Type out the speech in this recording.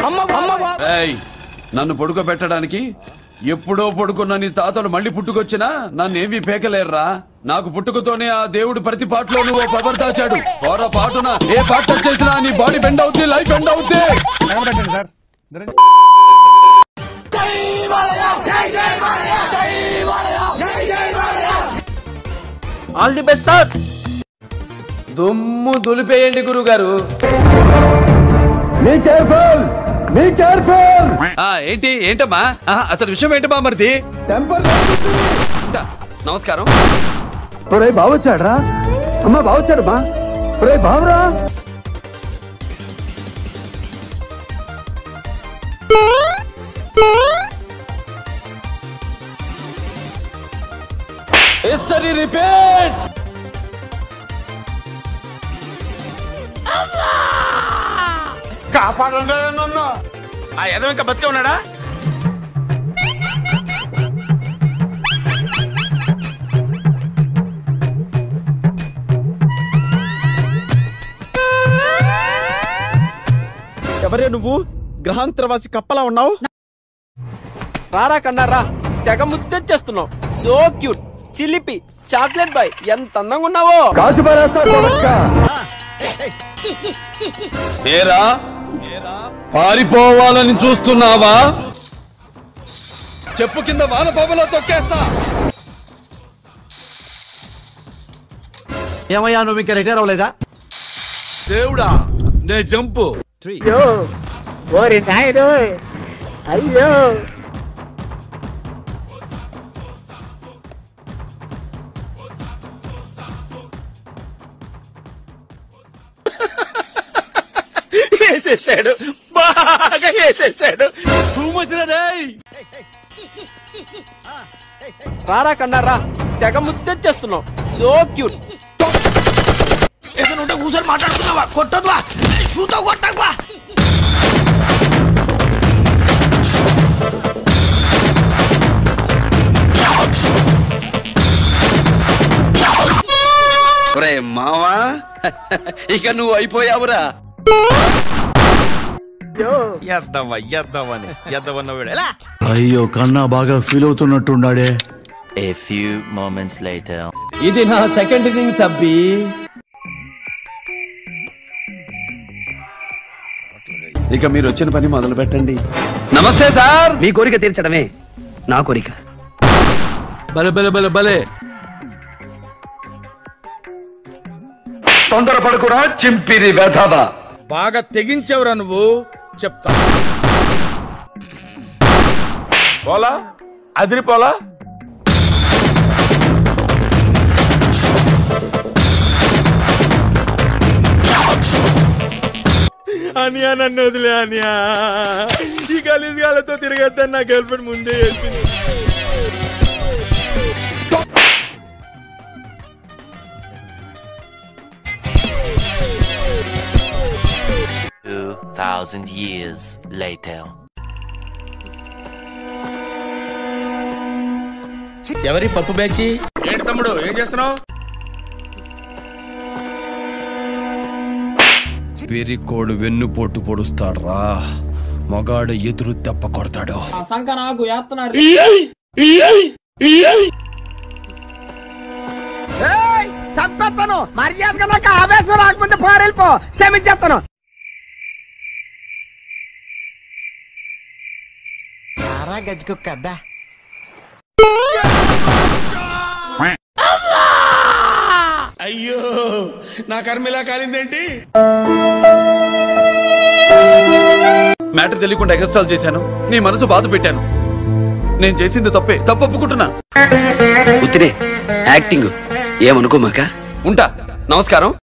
ఏయ్, నన్ను పడుకోబెట్టడానికి ఎప్పుడో పడుకున్న నీ తాతలు మళ్ళీ పుట్టుకొచ్చినా నన్నేమీ పేకలేరురా నాకు పుట్టుకతోనే ఆ దేవుడు ప్రతి పాటలోనూ ఓ పవర్ దాచాడు పోర పాటున ఏ పాట వచ్చేసినా నీ బాడీ బెండ్ అవుద్ది లైఫ్ బెండ్ అవుద్ది కనబడటండి sir Dhananjay all the best sir దుమ్ము దులిపేయండి గురుగారు ఆ, ఏంటి ఏంటమ్మా ఆ, అసలు విషయం ఏంటమ్మా మరిది నమస్కారం ఒరే బావొచ్చాడ్రా అమ్మా బావొచ్చాడమ్మా ఒరే బావరా హిస్టరీ రిపీట్స్ కాపాడండి నన్ను ఆ ఎదవ ఇంకా బతికే ఉన్నాడా ఎవరే నువ్వు గ్రహాంతరవాసి కప్పలా ఉన్నావు రారా కన్నారా తెగ ముద్దెచ్చేస్తున్నావు సో క్యూట్ చిలిపి చాక్లెట్ బాయ్ ఎంత అందంగా ఉన్నావో కాల్చి పారేస్తా కొడక్క ఏరా పారిపోవాలని చూస్తున్నావా చెప్పు కింద వాన పొగలో తొక్కేస్తా ఏమయ్యా నువ్వు ఇంకా రిటైర్ అవ్వలేదా దేవుడా నే జంపు అయ్యో ఓరి నాయుడు అయ్యో వేసేసాడు బాగా వేసేసాడు టూ మచ్ రేయ్ రారా కన్నారా తెగ ముద్దెచ్చేస్తున్నావు సో క్యూట్ ఏదైనా ఉంటే కూర్చొని మాట్లాడుతున్నావా కొట్టద్వా షూతో కొట్టకువా ఒరే మావా ఇక నువ్వు అయిపోయావురా ఎద్దవా ఎద్దవని ఎద్దవన్న వీడు ఎలా అయ్యో కన్నా బాగా ఫీల్ అవుతున్నట్టున్నాడే A few moments later. ఇది నా సెకండ్ ఇన్నింగ్స్ అబ్బి ఇక మీరు వచ్చిన పని మొదలు పెట్టండి నమస్తే సార్ మీ కోరిక తీర్చడమే నా కోరిక బలే బలే బలే బలే తొందరపడకురా చింపిరి వెధవ బాగా తెగించావురా నువ్వు చెప్తా పోలా అదిరిపోలా అనియా నన్ను వదిలే అనియా ఈ గలీజ్ గాలతో తిరగద్దని నా గర్ల్ ఫ్రెండ్ ముందే చెప్పింది Two thousand years later. ఎవరి పప్పు బ్యాచి ఏంటి తమ్ముడు ఏం చేస్తున్నావు పెరికోడు వెన్ను పొట్టు పొడుస్తాడ్రా మగాడు ఎదురు దెబ్బ కొడతాడు సంక నాకు వేస్తున్నారు చంపేస్తాను మర్యాదగా నాకు ఆవేశం రాకముందే పోరెళ్ళిపో క్షమించేస్తాను అయ్యో నా కర్మిలా కాలిందేంటి మ్యాటర్ తెలియకుండా ఎగస్ట్రాల్ చేశాను నీ మనసు బాధ పెట్టాను నేను చేసింది తప్పే తప్పు ఒప్పుకుంటున్నా ఉత్తినే యాక్టింగ్ ఏమనుకోమాక ఉంటా నమస్కారం